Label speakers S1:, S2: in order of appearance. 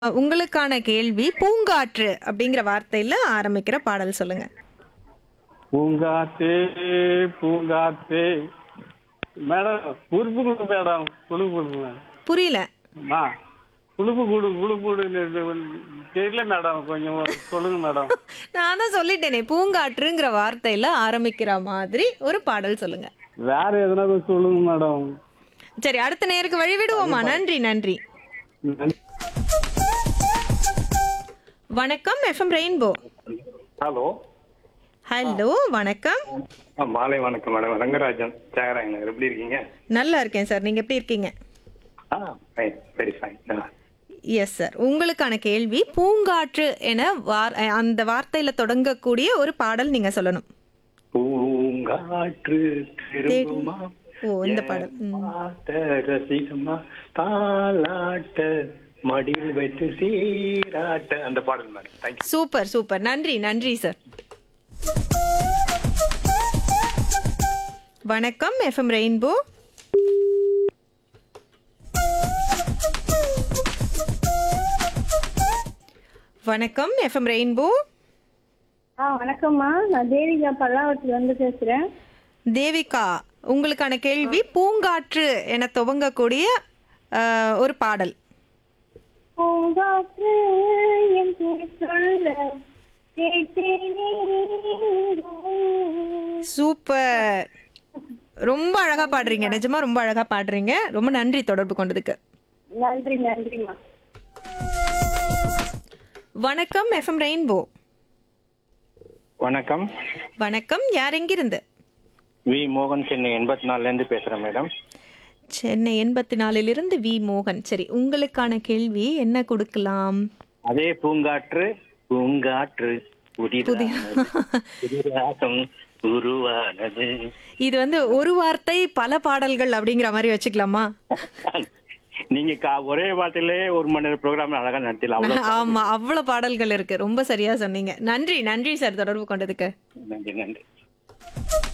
S1: அஹ் உங்களுக்கான கேள்வி பூங்காற்று அப்படிங்கிற வார்த்தையில ஆரம்பிக்கிற பாடல் சொல்லுங்க
S2: பூங்காத்தே பூங்காத்தே மேடம் உறுப்பு கொடு மேடம் குழுப்பு கொடுங்க
S1: புரியல
S2: அம்மா குழுப்பு கொடு குழுப்பு தெரியல மேடம் கொஞ்சம் சொல்லுங்க மேடம்
S1: நான் தான் சொல்லிட்டேனே பூங்காற்றுங்கிற வார்த்தையில ஆரம்பிக்கிற மாதிரி ஒரு பாடல் சொல்லுங்க
S2: வேற எதனா கொஞ்சம் சொல்லுங்க மேடம்
S1: சரி அடுத்த நேருக்கு வழி விடுவோமா நன்றி நன்றி வணக்கம் எஃப்எம் ரெயின்போ
S3: ஹலோ
S1: ஹலோ வணக்கம்
S3: ஆ, மாலை வணக்கம் மேடம் ரங்கராஜன் தியாகராயன் நகர் எப்படி இருக்கீங்க
S1: நல்லா இருக்கேன் சார் நீங்க எப்படி இருக்கீங்க
S3: ah fine very fine
S1: yes sir உங்களுக்கான கேள்வி பூங்காற்று என வார் அந்த வார்த்தையில தொடங்கக்கூடிய ஒரு பாடல் நீங்க சொல்லணும்
S3: பூங்காற்று திரும்புமா
S1: ஓ இந்த பாடல் ம்.
S3: பாட்ட ரசிகமா தாலாட்ட மடியில் வைத்து சீராட்ட அந்த பாடல் மேடம் தேங்க்யூ
S1: சூப்பர் சூப்பர் நன்றி நன்றி சார் வணக்கம் எஃப்எம் ரெயின்போ வணக்கம் எஃப்எம் ரெயின்போ
S4: ஆ வணக்கம்மா நான் தேவிகா பல்லாவரத்துல இருந்து பேசுறேன்
S1: தேவிகா உங்களுக்கான கேள்வி பூங்காற்று என துவங்கக்கூடிய அஹ், ஒரு பாடல்
S4: பூங்காற்று என் பேர் சொல்ல கேட்டேனே
S1: சூப்பர் ரொம்ப அழகா பாடுறீங்க நிஜமா ரொம்ப அழகா பாடுறீங்க ரொம்ப நன்றி தொடர்பு கொண்டதுக்கு
S4: நன்றி நன்றிம்மா
S1: வணக்கம் எஃப்எம் ரெயின்போ
S3: வணக்கம்
S1: வணக்கம் யார் எங்கிருந்து
S3: வி மோகன் சென்னை எண்பத்தி நாலுல இருந்து பேசுறேன் மேடம்
S1: சென்னை எண்பத்தி நாலிலிருந்து வி மோகன் சரி உங்களுக்கான கேள்வி என்ன கொடுக்கலாம்
S3: அதே பூங்காற்று பூங்காற்று புதிதானது புதிராகம் உருவானது
S1: இது வந்து ஒரு வார்த்தை பல பாடல்கள் அப்படிங்கிற மாதிரி வச்சுக்கலாமா
S3: நீங்க கா- ஒரே வார்த்தையிலே ஒரு மணி நேரம் ப்ரோக்ராம் அழகா நடத்தலாம் அவ்வளவு
S1: ஆமா அவ்வளவு பாடல்கள் இருக்கு ரொம்ப சரியா சொன்னீங்க நன்றி நன்றி சார் தொடர்பு கொண்டதுக்கு
S3: நன்றி நன்றி